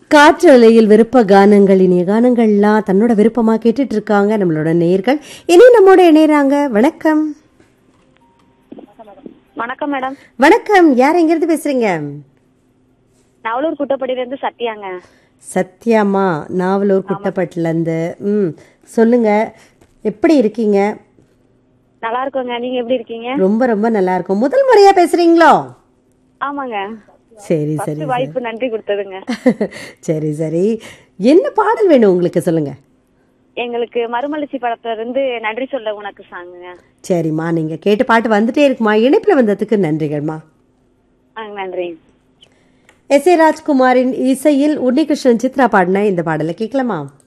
காற்றலையில் விருப்ப கானங்கள் இனிய கானங்கள்லாம் தன்னோட விருப்பமா கேட்டுட்டு இருக்காங்க நம்மளோட நேயர்கள் இனி நம்மோட இணையறாங்க வணக்கம் வணக்கம் மேடம் வணக்கம் யார் எங்கிருந்து பேசுறீங்க நவலூர் குட்டப்படியில இருந்து சத்யாங்க சத்யாமா நாவலூர் குட்டப்பட்டுல இருந்து ம் சொல்லுங்க எப்படி இருக்கீங்க நல்லா இருக்கோங்க நீங்க எப்படி இருக்கீங்க ரொம்ப ரொம்ப நல்லா இருக்கும் முதல் முறையா பேசுறீங்களோ ஆமாங்க சரி சரி ஃபர்ஸ்ட் வாய்ப்பு நன்றி கொடுத்ததுங்க சரி சரி என்ன பாடல் வேணும் உங்களுக்கு சொல்லுங்க எங்களுக்கு மறுமலர்ச்சி படத்துல இருந்து நன்றி சொல்ல உனக்கு சாங்குங்க சரிம்மா நீங்க கேட்டு பாட்டு வந்துட்டே இருக்குமா இணைப்புல வந்ததுக்கு நன்றிகள்மா ஆ, நன்றி எஸ் ஏ ராஜ்குமாரின் இசையில் உன்னிகிருஷ்ணன் சித்ரா பாடின இந்த பாடலை கேட்கலாமா